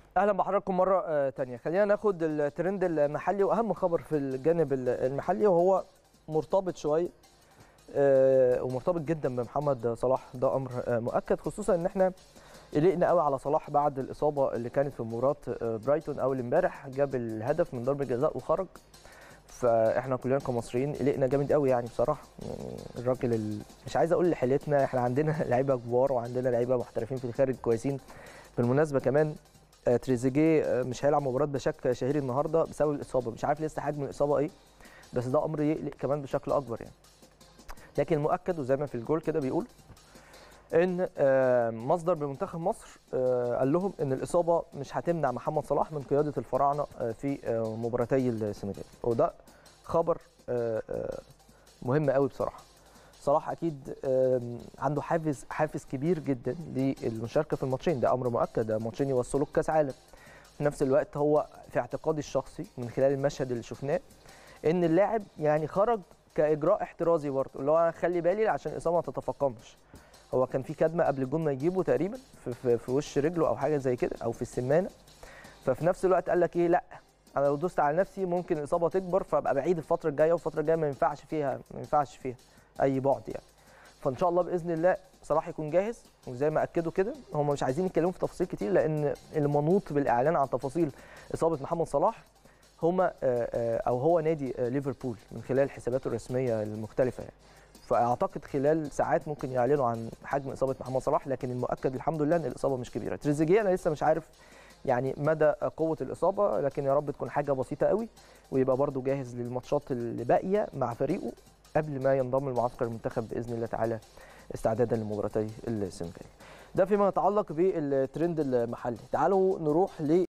اهلا بحضراتكم مره آه، تانية خلينا ناخد الترند المحلي واهم خبر في الجانب ال- المحلي وهو مرتبط شويه آه، ومرتبط جدا بمحمد صلاح ده امر آه، مؤكد خصوصا ان احنا قلقنا قوي على صلاح بعد الاصابه اللي كانت في مباراه آه، برايتون اول امبارح جاب الهدف من ضربه جزاء وخرج فاحنا كلنا كمصريين قلقنا جامد قوي يعني بصراحه يعني الراجل ال... مش عايز اقول لحيلتنا احنا عندنا لعيبه كبار وعندنا لعيبه محترفين في الخارج كويسين بالمناسبه كمان آه، تريزيجيه آه، مش هيلعب مباراه بشكل شهيري النهارده بسبب الاصابه مش عارف لسه حجم الاصابه ايه بس ده امر يقلق كمان بشكل اكبر يعني لكن المؤكد وزي ما في الجول كده بيقول ان آه، مصدر بمنتخب مصر آه، قال لهم ان الاصابه مش هتمنع محمد صلاح من قياده الفراعنه آه، في آه، مباراتي السنغال وده خبر آه، آه، مهم قوي بصراحه صلاح اكيد آم، عنده حافز حافز كبير جدا للمشاركه في الماتشين ده امر مؤكد ده ماتشين يوصلوك كاس عالم في نفس الوقت هو في اعتقادي الشخصي من خلال المشهد اللي شفناه ان اللاعب يعني خرج كاجراء احترازي برضه اللي هو انا خلي بالي عشان الاصابه ما تتفاقمش هو كان في كدمه قبل الجون ما يجيبه تقريبا في, في, في وش رجله او حاجه زي كده او في السمانه ففي نفس الوقت قال لك ايه لا انا لو دوست على نفسي ممكن الاصابه تكبر فابقى بعيد الفتره الجايه والفتره الجايه ما ينفعش فيها ما ينفعش فيها اي بعد يعني فان شاء الله باذن الله صلاح يكون جاهز وزي ما اكدوا كده هم مش عايزين يتكلموا في تفاصيل كتير لان المنوط بالاعلان عن تفاصيل اصابه محمد صلاح هما او هو نادي آه، ليفربول من خلال حساباته الرسميه المختلفه يعني فاعتقد خلال ساعات ممكن يعلنوا عن حجم اصابه محمد صلاح لكن المؤكد الحمد لله ان الاصابه مش كبيره تريزيجيه انا لسه مش عارف يعني مدى قوه الاصابه لكن يا رب تكون حاجه بسيطه قوي ويبقى برده جاهز للماتشات اللي باقيه مع فريقه قبل ما ينضم لمعسكر المنتخب باذن الله تعالى استعدادا لمباراتي السنغال ده فيما يتعلق بالترند المحلي تعالوا نروح ل